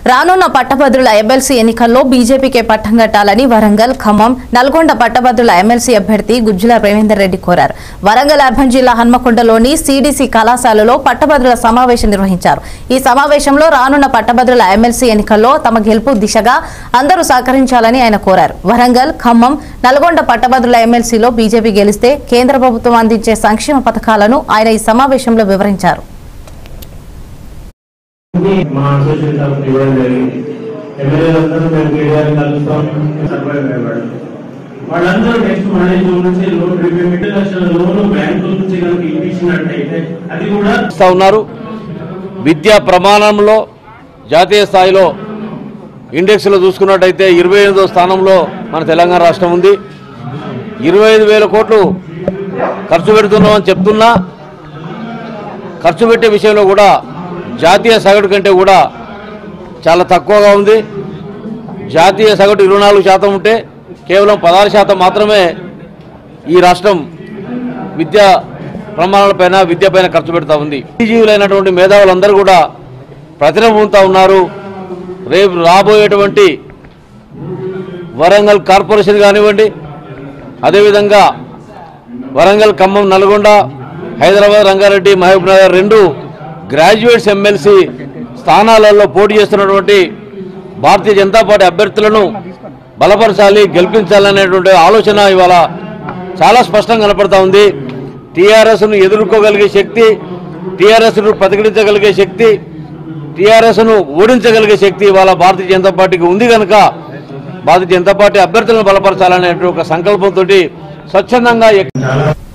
రానున్న పట్టభద్రుల ఎమ్మెల్సీ ఎన్నికల్లో బీజేపీకే పట్టం కట్టాలని వరంగల్ ఖమ్మం నల్గొండ పట్టభద్రుల ఎమ్మెల్సీ అభ్యర్థి గుజ్జుల రవీందర్ రెడ్డి కోరారు వరంగల్ అర్బన్ జిల్లా హన్మకొండలోని సీడీసీ కళాశాలలో పట్టభద్రుల సమావేశం నిర్వహించారు ఈ సమావేశంలో రానున్న పట్టభద్రుల ఎమ్మెల్సీ ఎన్నికల్లో తమ గెలుపు దిశగా అందరూ సహకరించాలని ఆయన కోరారు వరంగల్ ఖమ్మం నల్గొండ పట్టభద్రుల ఎమ్మెల్సీలో బీజేపీ గెలిస్తే కేంద్ర ప్రభుత్వం అందించే సంక్షేమ పథకాలను ఆయన ఈ సమావేశంలో వివరించారు మా అసోసియేషన్ తరఫున ఇవ్వడం జరిగింది ఎమ్మెల్యేలందరూ మేము కేటీఆర్ కలుస్తాం సర్వైవ్ అయ్యేవాడు వాళ్ళందరూ నెక్స్ట్ మన జూన్ నుంచి లోన్ రిపేమెంట్ లక్షల లోన్ బ్యాంకుల నుంచి కనుక ఇప్పించినట్టయితే అది కూడా ఇస్తా ఉన్నారు విద్యా ప్రమాణంలో జాతీయ స్థాయిలో ఇండెక్స్లో చూసుకున్నట్టయితే ఇరవై ఎనిమిదో స్థానంలో మన తెలంగాణ రాష్ట్రం ఉంది ఇరవై ఐదు వేల కోట్లు ఖర్చు పెడుతున్నామని చెప్తున్నా ఖర్చు పెట్టే విషయంలో కూడా జాతీయ సగటు కంటే కూడా చాలా తక్కువగా ఉంది జాతీయ సగటు ఇరవై నాలుగు శాతం ఉంటే కేవలం పదహారు శాతం మాత్రమే ఈ రాష్ట్రం విద్యా ప్రమాణాలపైన విద్యపైన ఖర్చు పెడతా ఉంది జీవులైనటువంటి మేధావులందరూ కూడా ప్రతిన ఉన్నారు రేపు రాబోయేటువంటి వరంగల్ కార్పొరేషన్ కానివ్వండి అదేవిధంగా వరంగల్ ఖమ్మం నల్గొండ హైదరాబాద్ రంగారెడ్డి మహబూబ్ నగర్ రెండు గ్రాడ్యుయేట్స్ ఎమ్మెల్సీ స్థానాలలో పోటీ చేస్తున్నటువంటి భారతీయ జనతా పార్టీ అభ్యర్థులను బలపరచాలి గెలిపించాలనేటువంటి ఆలోచన ఇవాళ చాలా స్పష్టంగా కనపడతా ఉంది టీఆర్ఎస్ను ఎదుర్కోగలిగే శక్తి టీఆర్ఎస్ను ప్రతిఘటించగలిగే శక్తి టీఆర్ఎస్ను ఓడించగలిగే శక్తి ఇవాళ భారతీయ జనతా పార్టీకి ఉంది కనుక భారతీయ జనతా పార్టీ అభ్యర్థులను బలపరచాలనే ఒక సంకల్పంతో స్వచ్ఛందంగా ఎక్- చాలా